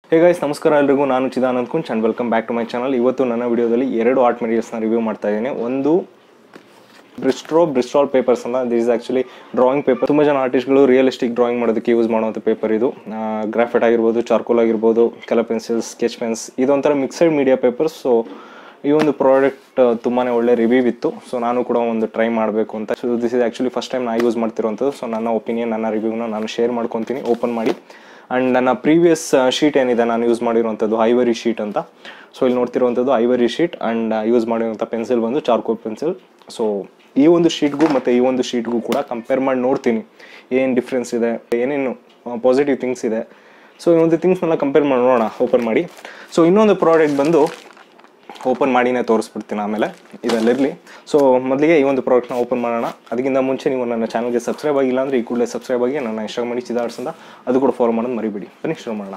hey guys ನಮಸ್ಕಾರ ಎಲ್ರಿಗೂ ನಾನು Chidanand Kunch and welcome back to my channel ಇವತ್ತು ನನ್ನ ವಿಡಿಯೋದಲ್ಲಿ ಎರಡು ಆರ್ಟ್ ಮೆಟೀರಿಯಲ್ಸ್ನ ರಿವ್ಯೂ ಮಾಡ್ತಾ ಇದ್ದೀನಿ ಒಂದು ಬ್ರಿಸ್ಟ್ರೋ ಬ್ರಿಸ್ಟ್ರಾಲ್ ಪೇಪರ್ಸ್ ಅಂತ this is actually drawing paper ತುಂಬ ಜನ ಆರ್ಟಿಸ್ಟ್ಗಳು ರಿಯಲಿಸ್ಟಿಕ್ ಡ್ರಾಯಿಂಗ್ ಮಾಡೋದಕ್ಕೆ ಯೂಸ್ ಮಾಡುವಂಥ ಪೇಪರ್ ಇದು ಗ್ರಾಫೈಟ್ ಆಗಿರ್ಬೋದು ಚಾರ್ಕೋಲ್ ಆಗಿರ್ಬೋದು ಕಲರ್ ಪೆನ್ಸಿಲ್ಸ್ ಸ್ಕೆಚ್ ಪೆನ್ಸ್ ಇದೊಂಥರ ಮಿಕ್ಸೆಡ್ ಮೀಡಿಯಾ ಪೇಪರ್ಸ್ ಸೊ ಈ ಒಂದು ಪ್ರಾಡಕ್ಟ್ ತುಂಬಾ ಒಳ್ಳೆ ರಿವ್ಯೂ ಇತ್ತು ಸೊ ನಾನು ಕೂಡ ಒಂದು ಟ್ರೈ ಮಾಡಬೇಕು ಅಂತ so this is actually first time ನಾ ಯೂಸ್ ಮಾಡ್ತಿರೋಂಥದ್ದು ಸೊ ನನ್ನ ಒಪಿನಿಯನ್ ನನ್ನ ರಿವ್ಯೂನ ನಾನು ಶೇರ್ ಮಾಡ್ಕೊತೀನಿ ಓಪನ್ ಮಾಡಿ ಆ್ಯಂಡ್ ನನ್ನ ಪ್ರೀವಿಯಸ್ ಶೀಟ್ ಏನಿದೆ ನಾನು ಯೂಸ್ ಮಾಡಿರುವಂಥದ್ದು ಐವರಿ ಶೀಟ್ ಅಂತ ಸೊ ಇಲ್ಲಿ ನೋಡ್ತಿರುವಂಥದ್ದು ಐವರಿ ಶೀಟ್ ಆ್ಯಂಡ್ ಯೂಸ್ ಮಾಡಿರುವಂಥ ಪೆನ್ಸಿಲ್ ಬಂದು ಚಾರ್ಕೋಲ್ ಪೆನ್ಸಿಲ್ ಸೊ ಈ ಒಂದು ಶೀಟ್ಗೂ ಮತ್ತು ಈ ಒಂದು ಶೀಟ್ಗೂ ಕೂಡ ಕಂಪೇರ್ ಮಾಡಿ ನೋಡ್ತೀನಿ ಏನು ಡಿಫ್ರೆನ್ಸ್ ಇದೆ ಏನೇನು ಪಾಸಿಟಿವ್ ಥಿಂಗ್ಸ್ ಇದೆ ಸೊ ಈ ಒಂದು ಥಿಂಗ್ಸ್ನೆಲ್ಲ ಕಂಪೇರ್ ಮಾಡಿ ನೋಡೋಣ ಓಪನ್ ಮಾಡಿ ಸೊ ಇನ್ನೊಂದು ಪ್ರಾಡಕ್ಟ್ ಬಂದು ಓಪನ್ ಮಾಡಿನೇ ತೋರಿಸ್ಬಿಡ್ತೀನಿ ಆಮೇಲೆ ಇದಲ್ಲಿರಲಿ ಸೊ ಮೊದಲಿಗೆ ಈ ಒಂದು ಪ್ರಾಡಕ್ಟ್ನ ಓಪನ್ ಮಾಡೋಣ ಅದಕ್ಕಿಂತ ಮುಂಚೆ ನೀವು ನನ್ನ ಚಾನಲ್ಗೆ ಸಬ್ಸ್ಕ್ರೈಬ್ ಆಗಿಲ್ಲ ಅಂದರೆ ಈ ಕೂಡಲೇ ಸಬ್ಸ್ಕ್ರೈಬ್ ಆಗಿ ನನ್ನ ಇನ್ಸ್ಟಾಗ್ರಾಮ್ ಮಾಡಿ ಚಿದಾಡ್ಸ್ ಅಂತ ಅದು ಕೂಡ ಫಾಲೋ ಮಾಡೋದು ಮರಿಬೇಡಿ ಬನ್ನಿ ಶುರು ಮಾಡೋಣ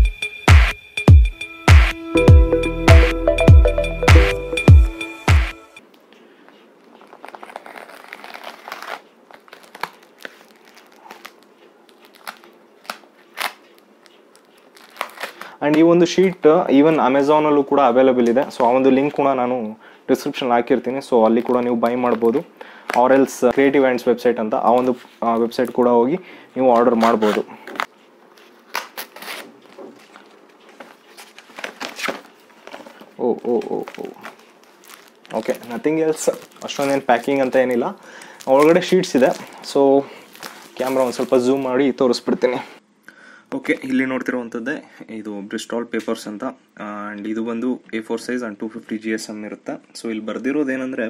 ಆ್ಯಂಡ್ ಈ ಒಂದು ಶೀಟ್ ಈವನ್ ಅಮೆಝಾನಲ್ಲೂ ಕೂಡ ಅವೈಲೇಬಲ್ ಇದೆ ಸೊ ಆ ಒಂದು ಲಿಂಕ್ ಕೂಡ ನಾನು ಡಿಸ್ಕ್ರಿಪ್ಷನ್ ಹಾಕಿರ್ತೀನಿ ಸೊ ಅಲ್ಲಿ ಕೂಡ ನೀವು ಬೈ ಮಾಡ್ಬೋದು or else creative hands website ಅಂತ ಆ ಒಂದು ವೆಬ್ಸೈಟ್ ಕೂಡ ಹೋಗಿ ನೀವು ಆರ್ಡರ್ ಮಾಡ್ಬೋದು oh oh oh oh okay nothing else ಅಷ್ಟೊಂದೇನು ಪ್ಯಾಕಿಂಗ್ ಅಂತ ಏನಿಲ್ಲ ಒಳಗಡೆ ಶೀಟ್ಸ್ ಇದೆ ಸೊ ಕ್ಯಾಮ್ರಾ ಒಂದು ಸ್ವಲ್ಪ ಝೂಮ್ ಮಾಡಿ ತೋರಿಸ್ಬಿಡ್ತೀನಿ ಓಕೆ ಇಲ್ಲಿ ನೋಡ್ತಿರುವಂಥದ್ದೇ ಇದು ಬ್ರಿಸ್ಟಾಲ್ ಪೇಪರ್ಸ್ ಅಂತ ಆ್ಯಂಡ್ ಇದು ಬಂದು A four size and two fifty G S M ಇರುತ್ತೆ ಸೊ ಇಲ್ಲಿ ಬರ್ದಿರೋದು ಏನಂದರೆ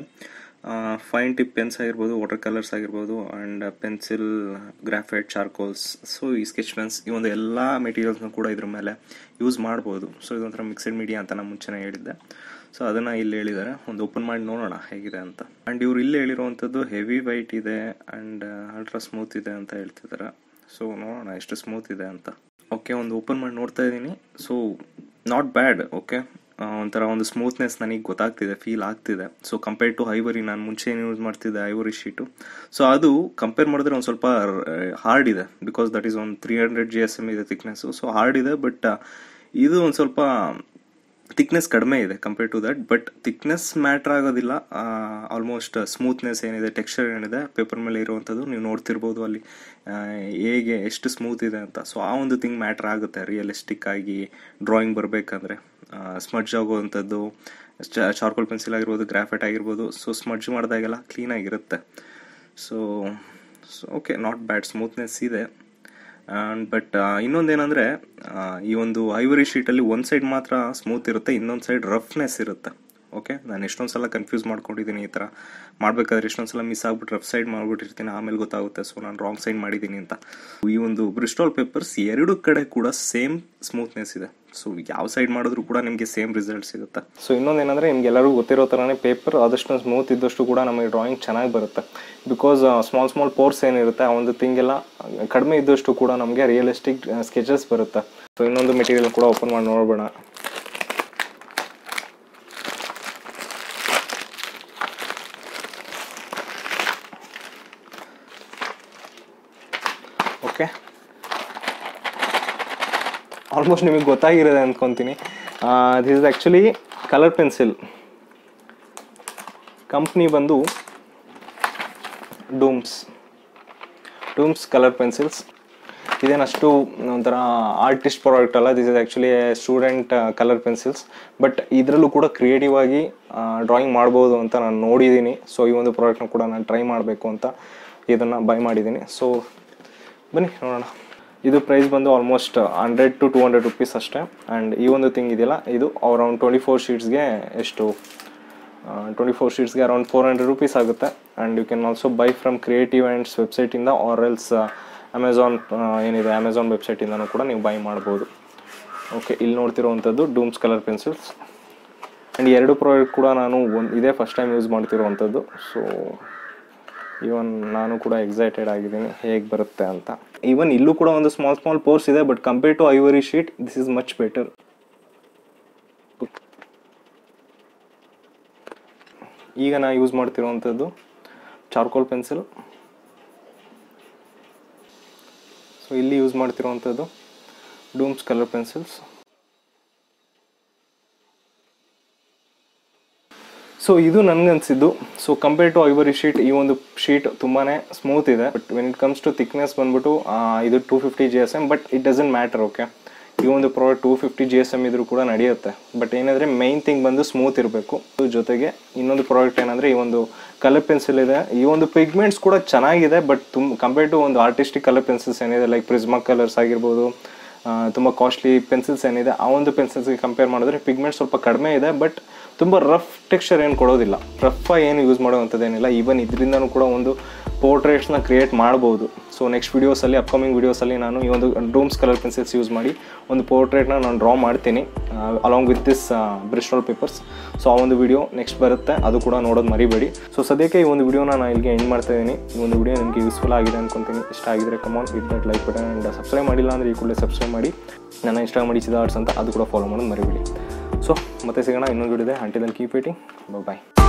ಫೈನ್ ಟಿಪ್ ಪೆನ್ಸ್ ಆಗಿರ್ಬೋದು ವಾಟರ್ ಕಲರ್ಸ್ ಆಗಿರ್ಬೋದು and pencil graphite charcoals so ಈ ಸ್ಕೆಚ್ ಪೆನ್ಸ್ ಈ ಒಂದು ಎಲ್ಲ ಮೆಟೀರಿಯಲ್ಸ್ನ ಕೂಡ ಇದ್ರ ಮೇಲೆ ಯೂಸ್ ಮಾಡ್ಬೋದು ಸೊ ಇದೊಂಥರ ಮಿಕ್ಸೆಡ್ ಮೀಡಿಯಾ ಅಂತ ನಾನು ಮುಂಚೆನೇ ಹೇಳಿದ್ದೆ ಸೊ ಅದನ್ನು ಇಲ್ಲಿ ಹೇಳಿದ್ದಾರೆ ಒಂದು ಓಪನ್ ಮಾಡಿ ನೋಡೋಣ ಹೇಗಿದೆ ಅಂತ ಆ್ಯಂಡ್ ಇವ್ರು ಇಲ್ಲಿ ಹೇಳಿರುವಂಥದ್ದು ಹೆವಿ ವೈಟ್ ಇದೆ ಆ್ಯಂಡ್ ಅಲ್ಟ್ರಾ ಸ್ಮೂತ್ ಇದೆ ಅಂತ ಹೇಳ್ತಿದ್ದಾರೆ ಸೊ ನೋಡೋಣ ಎಷ್ಟು ಸ್ಮೂತ್ ಇದೆ ಅಂತ ಓಕೆ ಒಂದು ಓಪನ್ ಮಾಡಿ ನೋಡ್ತಾ ಇದ್ದೀನಿ ಸೊ ನಾಟ್ ಬ್ಯಾಡ್ ಓಕೆ ಒಂಥರ ಒಂದು ಸ್ಮೂತ್ನೆಸ್ ನನಗೆ ಗೊತ್ತಾಗ್ತಿದೆ ಫೀಲ್ ಆಗ್ತಿದೆ ಸೊ ಕಂಪೇರ್ ಟು ಐವರಿ ನಾನು ಮುಂಚೆ ಏನು ಯೂಸ್ ಮಾಡ್ತಿದ್ದೆ ಐವರಿ ಶೀಟು ಸೊ ಅದು ಕಂಪೇರ್ ಮಾಡಿದ್ರೆ ಒಂದು ಸ್ವಲ್ಪ ಹಾರ್ಡ್ ಇದೆ ಬಿಕಾಸ್ ದಟ್ ಈಸ್ ಒಂದು three hundred G S M ಇದೆ ಥಿಕ್ನೆಸ್ಸು ಸೊ ಹಾರ್ಡ್ ಇದೆ ಬಟ್ ಇದು ಒಂದು ಸ್ವಲ್ಪ ಥಿಕ್ನೆಸ್ ಕಡಿಮೆ ಇದೆ compare to that but thickness matter ಆಗೋದಿಲ್ಲ ಆಲ್ಮೋಸ್ಟ್ ಸ್ಮೂತ್ನೆಸ್ ಏನಿದೆ ಟೆಕ್ಸ್ಚರ್ ಏನಿದೆ ಪೇಪರ್ ಮೇಲೆ ಇರುವಂಥದ್ದು ನೀವು ನೋಡ್ತಿರ್ಬೋದು ಅಲ್ಲಿ ಹೇಗೆ ಎಷ್ಟು ಸ್ಮೂತ್ ಇದೆ ಅಂತ ಸೊ ಆ ಒಂದು ಥಿಂಗ್ ಮ್ಯಾಟ್ರ್ ಆಗುತ್ತೆ ರಿಯಲಿಸ್ಟಿಕ್ ಆಗಿ ಡ್ರಾಯಿಂಗ್ ಬರಬೇಕಂದ್ರೆ ಸ್ಮಡ್ಜ್ ಆಗುವಂಥದ್ದು ಚಾರ್ಕೋಲ್ ಪೆನ್ಸಿಲ್ ಆಗಿರ್ಬೋದು ಗ್ರಾಫೈಟ್ ಆಗಿರ್ಬೋದು ಸೊ ಸ್ಮಡ್ಜ್ ಮಾಡಿದಾಗೆಲ್ಲ ಕ್ಲೀನಾಗಿರುತ್ತೆ so so okay not bad smoothness ಇದೆ ಬಟ್ ಇನ್ನೊಂದೇನೆಂದರೆ ಈ ಒಂದು ಐವರಿ ಶೀಟಲ್ಲಿ ಒಂದು ಸೈಡ್ ಮಾತ್ರ ಸ್ಮೂತ್ ಇರುತ್ತೆ ಇನ್ನೊಂದು ಸೈಡ್ ರಫ್ನೆಸ್ ಇರುತ್ತೆ ಓಕೆ ನಾನು ಎಷ್ಟೊಂದು ಸಲ ಕನ್ಫ್ಯೂಸ್ ಮಾಡ್ಕೊಂಡಿದ್ದೀನಿ ಈ ಥರ ಮಾಡಬೇಕಾದ್ರೆ ಎಷ್ಟೊಂದು ಸಲ ಮಿಸ್ ಆಗ್ಬಿಟ್ಟು ರಫ್ ಸೈಡ್ ಮಾಡಿಬಿಟ್ಟಿರ್ತೀನಿ ಆಮೇಲೆ ಗೊತ್ತಾಗುತ್ತೆ ಸೊ ನಾನು ರಾಂಗ್ ಸೈಡ್ ಮಾಡಿದ್ದೀನಿ ಅಂತ ಈ ಒಂದು ಬ್ರಿಸ್ಟಾಲ್ ಪೇಪರ್ಸ್ ಎರಡು ಕಡೆ ಕೂಡ ಸೇಮ್ ಸ್ಮೂತ್ನೆಸ್ ಇದೆ ಸೊ ಯಾವ ಸೈಡ್ ಮಾಡಿದ್ರು ಕೂಡ ನಿಮಗೆ ಸೇಮ್ ರಿಸಲ್ಟ್ ಸಿಗುತ್ತೆ ಸೊ ಇನ್ನೊಂದೇನೆಂದರೆ ನಿಮ್ಗೆ ಎಲ್ಲರಿಗೂ ಗೊತ್ತಿರೋ ಥರನೇ ಪೇಪರ್ ಆದಷ್ಟು ಸ್ಮೂತ್ ಇದ್ದಷ್ಟು ಕೂಡ ನಮಗೆ ಡ್ರಾಯಿಂಗ್ ಚೆನ್ನಾಗಿ ಬರುತ್ತೆ ಬಿಕಾಸ್ ಸ್ಮಾಲ್ ಸ್ಮಾಲ್ ಪೋರ್ಸ್ ಏನಿರುತ್ತೆ ಆ ಒಂದು ಥಿಂಗೆಲ್ಲ ಕಡಿಮೆ ಇದ್ದಷ್ಟು ಕೂಡ ನಮಗೆ ರಿಯಲಿಸ್ಟಿಕ್ ಸ್ಕೆಚಸ್ ಬರುತ್ತೆ ಸೊ ಇನ್ನೊಂದು ಮೆಟೀರಿಯಲ್ ಕೂಡ ಓಪನ್ ಮಾಡಿ ನೋಡೋಣ ಓಕೆ ಆಲ್ಮೋಸ್ಟ್ ನಿಮಗೆ ಗೊತ್ತಾಗಿರೋದೆ ಅಂದ್ಕೊತೀನಿ this is actually colour pencil company ಬಂದು ಡೂಮ್ಸ್ ಡೂಮ್ಸ್ ಕಲರ್ ಪೆನ್ಸಿಲ್ಸ್ ಇದೇನಷ್ಟು ಒಂಥರ ಆರ್ಟಿಸ್ಟ್ ಪ್ರಾಡಕ್ಟ್ ಅಲ್ಲ this is actually student colour pencils but ಇದರಲ್ಲೂ ಕೂಡ ಕ್ರಿಯೇಟಿವ್ ಆಗಿ ಡ್ರಾಯಿಂಗ್ ಮಾಡ್ಬೋದು ಅಂತ ನಾನು ನೋಡಿದ್ದೀನಿ ಸೊ ಈ ಒಂದು ಪ್ರಾಡಕ್ಟ್ನ ಕೂಡ ನಾನು ಟ್ರೈ ಮಾಡಬೇಕು ಅಂತ ಇದನ್ನು ಬೈ ಮಾಡಿದ್ದೀನಿ ಸೊ ಬನ್ನಿ ನೋಡೋಣ ಇದು ಪ್ರೈಸ್ ಬಂದು almost hundred to two hundred rupees ಅಷ್ಟೇ ಆ್ಯಂಡ್ ಈ ಒಂದು ಥಿಂಗ್ ಇದೆಯಲ್ಲ ಇದು ಅರೌಂಡ್ ಟ್ವೆಂಟಿ ಫೋರ್ ಶೀಟ್ಸ್ಗೆ ಎಷ್ಟು ಟ್ವೆಂಟಿ ಫೋರ್ ಶೀಟ್ಸ್ಗೆ ಅರೌಂಡ್ ಫೋರ್ ಹಂಡ್ರೆಡ್ ರುಪೀಸ್ ಆಗುತ್ತೆ and you can also buy from creative hands ವೆಬ್ಸೈಟಿಂದ ಆರ್ ಎಲ್ಸ್ ಅಮೆಝಾನ್ ಏನಿದೆ ಅಮೆಝಾನ್ ವೆಬ್ಸೈಟಿಂದನೂ ಕೂಡ ನೀವು ಬೈ ಮಾಡ್ಬೋದು ಓಕೆ ಇಲ್ಲಿ ನೋಡ್ತಿರೋವಂಥದ್ದು ಡೂಮ್ಸ್ ಕಲರ್ ಪೆನ್ಸಿಲ್ಸ್ ಆ್ಯಂಡ್ ಎರಡು ಪ್ರಾಡಕ್ಟ್ ಕೂಡ ನಾನು ಒಂದು ಇದೇ ಫಸ್ಟ್ ಟೈಮ್ ಯೂಸ್ ಮಾಡ್ತಿರೋವಂಥದ್ದು ಸೊ ಈವನ್ ನಾನು ಕೂಡ ಎಕ್ಸೈಟೆಡ್ ಆಗಿದ್ದೀನಿ ಹೇಗೆ ಬರುತ್ತೆ ಅಂತ ಈವನ್ ಇಲ್ಲೂ ಕೂಡ ಒಂದು ಸ್ಮಾಲ್ ಸ್ಮಾಲ್ ಪೋರ್ಸ್ ಇದೆ but compare to ivory sheet this is much better ಈಗ ನಾ ಯೂಸ್ ಮಾಡ್ತಿರೋವಂಥದ್ದು ಚಾರ್ಕೋಲ್ ಪೆನ್ಸಿಲ್ ಸೊ ಇಲ್ಲಿ ಯೂಸ್ ಮಾಡ್ತಿರೋವಂಥದ್ದು ಡೂಮ್ಸ್ ಕಲರ್ ಪೆನ್ಸಿಲ್ಸ್ ಸೊ ಇದು ನನಗನ್ಸಿದ್ದು so compare to ivory sheet ಈ ಒಂದು ಶೀಟ್ ತುಂಬಾ ಸ್ಮೂತ್ ಇದೆ but when it comes to thickness ಬಂದ್ಬಿಟ್ಟು ಆ, ಇದು two fifty G S M but it doesn't matter okay ಈ ಒಂದು product two fifty G S M ಇದ್ರೂ ಕೂಡ ನಡೆಯುತ್ತೆ ಬಟ್ ಏನಂದರೆ ಮೈನ್ ಥಿಂಗ್ ಬಂದು ಸ್ಮೂತ್ ಇರಬೇಕು ಜೊತೆಗೆ ಇನ್ನೊಂದು ಪ್ರಾಡಕ್ಟ್ ಏನಂದರೆ ಈ ಒಂದು ಕಲರ್ ಪೆನ್ಸಿಲ್ ಇದೆ ಈ ಒಂದು ಪಿಗ್ಮೆಂಟ್ಸ್ ಕೂಡ ಚೆನ್ನಾಗಿದೆ ಬಟ್ ತುಂಬ ಕಂಪೇರ್ ಟು ಒಂದು ಆರ್ಟಿಸ್ಟಿಕ್ ಕಲರ್ ಪೆನ್ಸಿಲ್ಸ್ ಏನಿದೆ ಲೈಕ್ ಪ್ರಿಸ್ಮಾ ಕಲರ್ಸ್ ಆಗಿರ್ಬೋದು ಆ, ತುಂಬ ಕಾಸ್ಟ್ಲಿ ಪೆನ್ಸಿಲ್ಸ್ ಏನಿದೆ ಆ ಒಂದು ಪೆನ್ಸಿಲ್ಸ್ಗೆ ಕಂಪೇರ್ ಮಾಡಿದ್ರೆ ಪಿಗ್ಮೆಂಟ್ ಸ್ವಲ್ಪ ಕಡಿಮೆ ಇದೆ ಬಟ್ ತುಂಬ ರಫ್ ಟೆಕ್ಸ್ಚರ್ ಏನು ಕೊಡೋದಿಲ್ಲ ರಫ್ ಏನು ಯೂಸ್ ಮಾಡೋವಂಥದ್ದೇನಿಲ್ಲ ಈವನ್ ಇದರಿಂದನೂ ಕೂಡ ಒಂದು ಪೋರ್ಟ್ರೇಟ್ಸ್ನ ಕ್ರಿಯೇಟ್ ಮಾಡ್ಬೋದು ಸೊ ನೆಕ್ಸ್ಟ್ ವೀಡಿಯೋಸಲ್ಲಿ ಅಪ್ಕಮಿಂಗ್ ವೀಡಿಯೋಸಲ್ಲಿ ನಾನು ಈ ಒಂದು ಡೂಮ್ಸ್ ಕಲರ್ ಪೆನ್ಸಿಲ್ಸ್ ಯೂಸ್ ಮಾಡಿ ಒಂದು ಪೋರ್ಟ್ರೇಟ್ನ ನಾನು ಡ್ರಾ ಮಾಡ್ತೀನಿ along with this Bristol papers so ಆ ಒಂದು ವಿಡಿಯೋ ನೆಕ್ಸ್ಟ್ ಬರುತ್ತೆ ಅದು ಕೂಡ ನೋಡೋದು ಮರಿಬೇಡಿ ಸೊ ಸದ್ಯಕ್ಕೆ ಈ ಒಂದು ವಿಡಿಯೋನ ನಾನು ಇಲ್ಲಿಗೆ ಎಂಡ್ ಮಾಡ್ತಾ ಇದ್ದೀನಿ ಈ ಒಂದು ವಿಡಿಯೋ ನಿಮಗೆ ಯೂಸ್ಫುಲ್ ಆಗಿದೆ ಅನ್ಕೊಂತೀನಿ ಇಷ್ಟ ಆಗಿದ್ರೆ come on hit that like button and subscribe ಮಾಡಿಲ್ಲ ಅಂದರೆ ಈ ಕೂಡಲೇ ಸಬ್ಸ್ಕ್ರೈಬ್ ಮಾಡಿ ನನ್ನ ಇನ್ಸ್ಟಾಗ್ರಾಮ್ ಮಾಡಿ ಆರ್ಟ್ಸ್ ಅಂತ ಅದು ಕೂಡ ಫಾಲೋ ಮಾಡೋದು ಮರಿಬೇಡಿ ಸೊ ಮತ್ತೆ ಸಿಗೋಣ ಇನ್ನೊಂದು ವಿಡಿಯೋ ಇದೆ ಅಂಟಿದಲ್ಲಿ ಕೀಪ್ ಇಟಿಂಗ್ ಬಾಯ್